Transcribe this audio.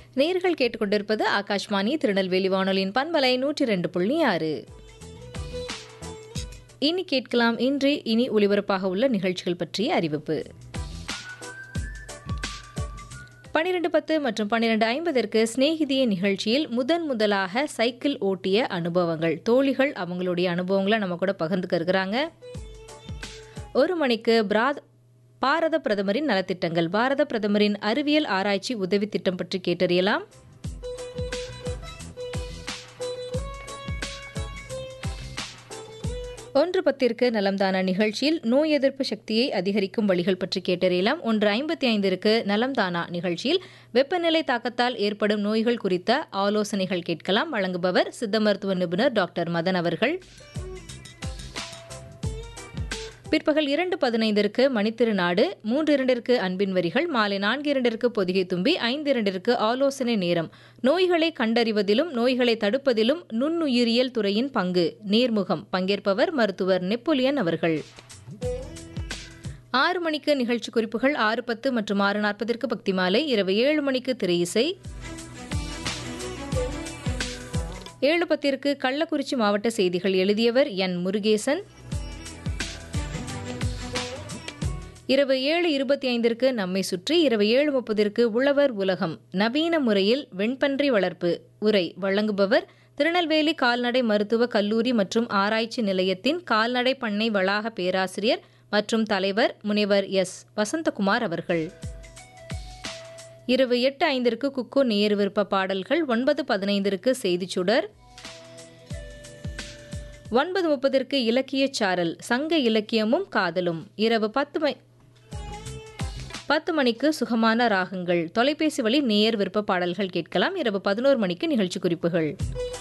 நேர்கள் கேட்டுக்கொண்டிருப்பது ஆகாஷ்வாணி திருநெல்வேலி வானொலியின் பண்பலை நூற்றி ரெண்டு புள்ளி ஆறு இனி கேட்கலாம் இன்று இனி ஒளிபரப்பாக உள்ள நிகழ்ச்சிகள் பற்றிய அறிவிப்பு பன்னிரெண்டு பத்து மற்றும் பன்னிரெண்டு ஐம்பதற்கு சிநேகிதிய நிகழ்ச்சியில் முதன் முதலாக சைக்கிள் ஓட்டிய அனுபவங்கள் தோழிகள் அவங்களுடைய அனுபவங்களை நம்ம கூட பகிர்ந்துக்க இருக்கிறாங்க ஒரு மணிக்கு பிராத் பாரத பிரதமரின் நலத்திட்டங்கள் பாரத பிரதமரின் அறிவியல் ஆராய்ச்சி உதவி திட்டம் பற்றி கேட்டறியலாம் ஒன்று பத்திற்கு நலம்தானா நிகழ்ச்சியில் நோய் எதிர்ப்பு சக்தியை அதிகரிக்கும் வழிகள் பற்றி கேட்டறியலாம் ஒன்று ஐம்பத்தி ஐந்திற்கு நலம்தானா நிகழ்ச்சியில் வெப்பநிலை தாக்கத்தால் ஏற்படும் நோய்கள் குறித்த ஆலோசனைகள் கேட்கலாம் வழங்குபவர் சித்த மருத்துவ நிபுணர் டாக்டர் மதன் அவர்கள் பிற்பகல் இரண்டு பதினைந்திற்கு மணித்திருநாடு மூன்று இரண்டிற்கு அன்பின் வரிகள் மாலை நான்கு இரண்டிற்கு பொதிகை தும்பி ஐந்து இரண்டிற்கு ஆலோசனை நேரம் நோய்களை கண்டறிவதிலும் நோய்களை தடுப்பதிலும் நுண்ணுயிரியல் துறையின் பங்கு நேர்முகம் பங்கேற்பவர் மருத்துவர் நெப்போலியன் அவர்கள் ஆறு மணிக்கு நிகழ்ச்சி குறிப்புகள் ஆறு பத்து மற்றும் ஆறு நாற்பதற்கு பக்தி மாலை இரவு ஏழு மணிக்கு திரையிசை ஏழு பத்திற்கு கள்ளக்குறிச்சி மாவட்ட செய்திகள் எழுதியவர் என் முருகேசன் இரவு ஏழு இருபத்தி ஐந்திற்கு நம்மை சுற்றி இரவு ஏழு முப்பதிற்கு உழவர் உலகம் நவீன முறையில் வெண்பன்றி வளர்ப்பு உரை வழங்குபவர் திருநெல்வேலி கால்நடை மருத்துவ கல்லூரி மற்றும் ஆராய்ச்சி நிலையத்தின் கால்நடை பண்ணை வளாக பேராசிரியர் மற்றும் தலைவர் முனைவர் எஸ் வசந்தகுமார் அவர்கள் இரவு எட்டு ஐந்திற்கு குக்கு நேர் விருப்ப பாடல்கள் ஒன்பது பதினைந்திற்கு செய்திச் சுடர் ஒன்பது முப்பதற்கு இலக்கிய சாரல் சங்க இலக்கியமும் காதலும் இரவு பத்து மை பத்து மணிக்கு சுகமான ராகங்கள் தொலைபேசி வழி நேயர் விருப்ப பாடல்கள் கேட்கலாம் இரவு பதினோரு மணிக்கு நிகழ்ச்சி குறிப்புகள்